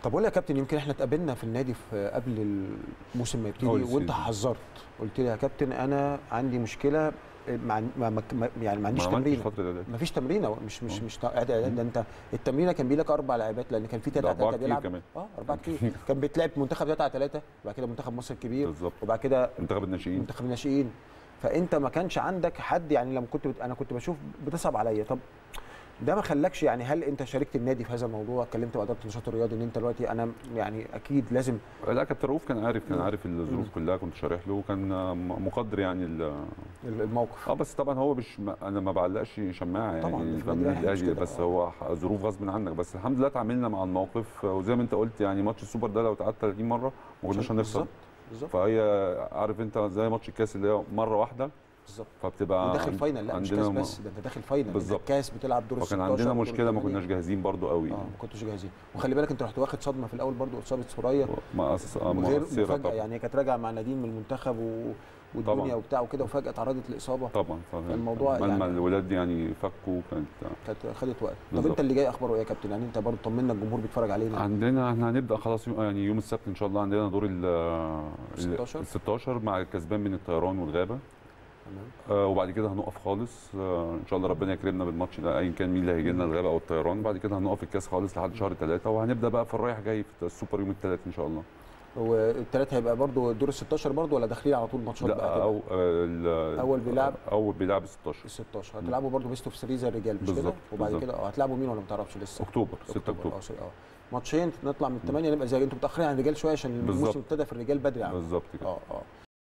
طب قول لي يا كابتن يمكن احنا اتقابلنا في النادي في قبل الموسم ما يبتدي أول وانت سيزون. حذرت قلت لي يا كابتن انا عندي مشكله مع ما ما ما- يعني ما عنديش ما عملتش تمرينه فتره ده ما فيش تمرينه مش مش آه. مش تع- ده انت التمرينه كان بيجي لك اربع لاعبات لان كان في ده ثلاثه أربعة ثلاثه كتير بيلعب كمان. اه اربعه كتير كان بيتلعب منتخب 3 على 3 وبعد كده منتخب مصر الكبير بالظبط وبعد كده منتخب الناشئين منتخب الناشئين فانت ما كانش عندك حد يعني لما كنت بت... انا كنت بشوف بتصعب عليا طب ده ما خلاكش يعني هل انت شاركت النادي في هذا الموضوع اتكلمت مع اداره النشاط الرياضي ان انت دلوقتي انا يعني اكيد لازم لا كابتن رؤوف كان عارف كان مم. عارف الظروف مم. كلها كنت شارح له وكان م- مقدر يعني ال- الموقف اه بس طبعا هو مش ما انا ما بعلقش شماعه يعني طبعاً، في في النادي النادي الأهلي مش الاهلي كده، بس آه. هو ح- ظروف غصب عنك بس الحمد لله اتعاملنا مع الموقف وزي ما انت قلت يعني ماتش السوبر ده لو اتعاد 30 مره ما كناش هنخسر بالظبط بالظبط فهي عارف انت زي ماتش الكاس اللي هي مره واحده بالظبط فبتبقى وداخل عن- فاينل لا مش عندنا كاس م- بس ده انت داخل فاينل بالظبط. بالظبط كاس بتلعب دور ال فكان 16 عندنا ودور مشكله ما الثمانية. كناش جاهزين برضو قوي اه ما كنتش جاهزين وخلي بالك انت رحت واخد صدمه في الاول برضو اصابه سوريا ما أس... غير مؤثره مفاجاه طبعا يعني هي كانت راجعه مع نادين من المنتخب و... والدنيا طبعاً. وبتاع وكده وفجاه تعرضت لاصابه طبعا الموضوع لما يعني- الولاد يعني فكوا كانت كانت خدت وقت طب بالظبط. انت اللي جاي اخباره ايه يا كابتن يعني انت برضو طمنا الجمهور بيتفرج علينا عندنا احنا هنبدا خلاص يوم يعني يوم السبت ان شاء الله عندنا دور ال 16 ال 16 مع الكسبان من الطيران والغابه تمام آه وبعد كده هنقف خالص آه ان شاء الله ربنا يكرمنا بالماتش ده ايا كان مين اللي هيجي لنا الغابه او الطيران بعد كده هنقف الكاس خالص لحد شهر ثلاثة وهنبدا بقى في الرايح جاي في السوبر يوم الثلاث ان شاء الله والثلاث هيبقى برضو دور ال 16 برضو ولا داخلين على طول ماتشات بقى لا كده؟ او آه ال- أول بيلعب؟ اول بيلعب ال 16 ال 16 هتلعبوا برضو بيست اوف 3 زي الرجال مش كده؟ بالظبط، وبعد بالظبط. كده اه هتلعبوا مين ولا ما تعرفش لسه؟ اكتوبر 6 اكتوبر اه س- اه ماتشين نطلع من الثمانيه نبقى زي انتوا متاخرين عن الرجال شويه عشان الموسم بالظبط. ابتدى في الرجال بدري عنكم بالظبط كده اه اه